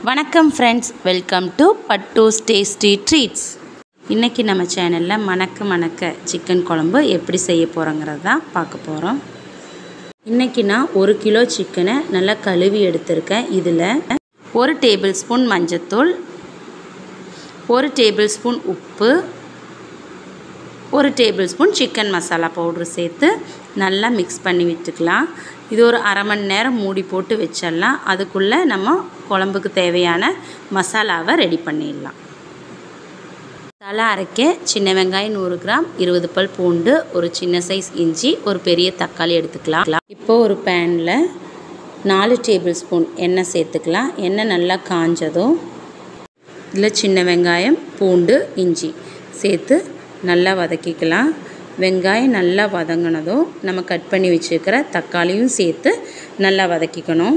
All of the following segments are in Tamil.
வணக்கம் friends welcome to Pattus tasty treats இன்றைக்கி நம்ம சேனலில் மணக்க மணக்க சிக்கன் குழம்பு எப்படி செய்ய போகிறோங்கிறது தான் பார்க்க போகிறோம் இன்றைக்கி நான் ஒரு கிலோ சிக்கனை நல்லா கழுவி எடுத்திருக்கேன் இதில் ஒரு டேபிள் ஸ்பூன் மஞ்சத்தூள் ஒரு டேபிள் ஸ்பூன் உப்பு ஒரு tablespoon chicken masala powder சேர்த்து நல்லா மிக்ஸ் பண்ணி விட்டுக்கலாம் இது ஒரு அரை மணி நேரம் மூடி போட்டு வச்சிடலாம் அதுக்குள்ளே நம்ம குழம்புக்கு தேவையான மசாலாவை ரெடி பண்ணிடலாம் தலை அரைக்க சின்ன வெங்காயம் நூறு கிராம் இருபது பல் பூண்டு ஒரு சின்ன சைஸ் இஞ்சி ஒரு பெரிய தக்காளி எடுத்துக்கலாம் இப்போது ஒரு பேனில் நாலு டேபிள் ஸ்பூன் எண்ணெய் சேர்த்துக்கலாம் எண்ணெய் நல்லா காஞ்சதும் இதில் சின்ன வெங்காயம் பூண்டு இஞ்சி சேர்த்து நல்லா வதக்கிக்கலாம் வெங்காயம் நல்லா வதங்கினதும் நம்ம கட் பண்ணி வச்சுருக்கிற தக்காளியும் சேர்த்து நல்லா வதக்கிக்கணும்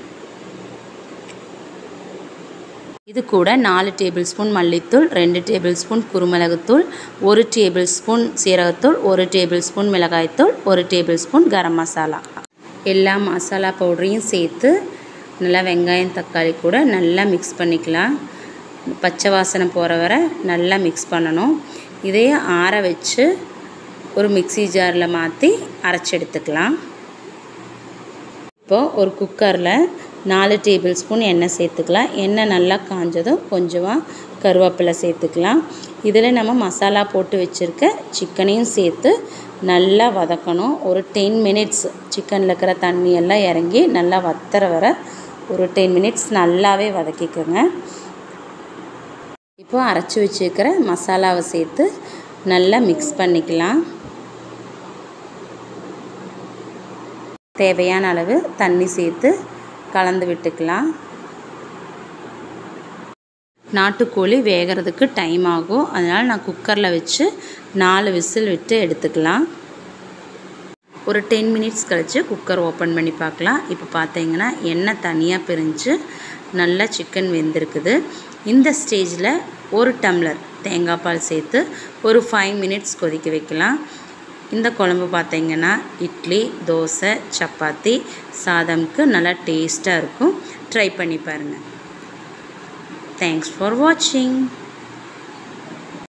இது கூட நாலு டேபிள் ஸ்பூன் மல்லித்தூள் ரெண்டு டேபிள் ஸ்பூன் குருமிளகுத்தூள் ஒரு டேபிள் ஸ்பூன் சீரகத்தூள் ஒரு டேபிள் ஸ்பூன் மிளகாய்த்தூள் ஒரு டேபிள் ஸ்பூன் கரம் மசாலா எல்லா மசாலா பவுடரையும் சேர்த்து நல்லா வெங்காயம் தக்காளி கூட நல்லா மிக்ஸ் பண்ணிக்கலாம் பச்சை வாசனை போகிற வரை நல்லா மிக்ஸ் பண்ணணும் இதையே ஆற வச்சு ஒரு மிக்சி ஜாரில் மாற்றி அரைச்சி எடுத்துக்கலாம் இப்போது ஒரு குக்கரில் நாலு டேபிள் ஸ்பூன் எண்ணெய் சேர்த்துக்கலாம் எண்ணெய் நல்லா காஞ்சதும் கொஞ்சமாக கருவேப்பிலை சேர்த்துக்கலாம் இதில் நம்ம மசாலா போட்டு வச்சுருக்க சிக்கனையும் சேர்த்து நல்லா வதக்கணும் ஒரு டென் மினிட்ஸ் சிக்கனில் இருக்கிற தண்ணி எல்லாம் இறங்கி நல்லா வத்தற வர ஒரு டென் மினிட்ஸ் நல்லாவே வதக்கிக்கோங்க இப்போது அரைச்சி வச்சுருக்கிற மசாலாவை சேர்த்து நல்லா மிக்ஸ் பண்ணிக்கலாம் தேவையான அளவு தண்ணி சேர்த்து கலந்து விட்டுக்கலாம் நாட்டுக்கோழி வேகிறதுக்கு டைம் ஆகும் அதனால் நான் குக்கரில் வச்சு நாலு விசில் விட்டு எடுத்துக்கலாம் ஒரு டென் மினிட்ஸ் கழித்து குக்கர் ஓப்பன் பண்ணி பார்க்கலாம் இப்போ பார்த்தீங்கன்னா எண்ணெய் தனியாக பிரிஞ்சு நல்லா சிக்கன் வெந்திருக்குது இந்த ஸ்டேஜில் ஒரு டம்ளர் தேங்காய் பால் சேர்த்து ஒரு ஃபைவ் மினிட்ஸ் கொதிக்க வைக்கலாம் இந்த குழம்பு பார்த்தீங்கன்னா இட்லி தோசை சப்பாத்தி சாதம்க்கு நல்லா டேஸ்ட்டாக இருக்கும் ட்ரை பண்ணி பாருங்கள் தேங்க்ஸ் ஃபார் வாட்சிங்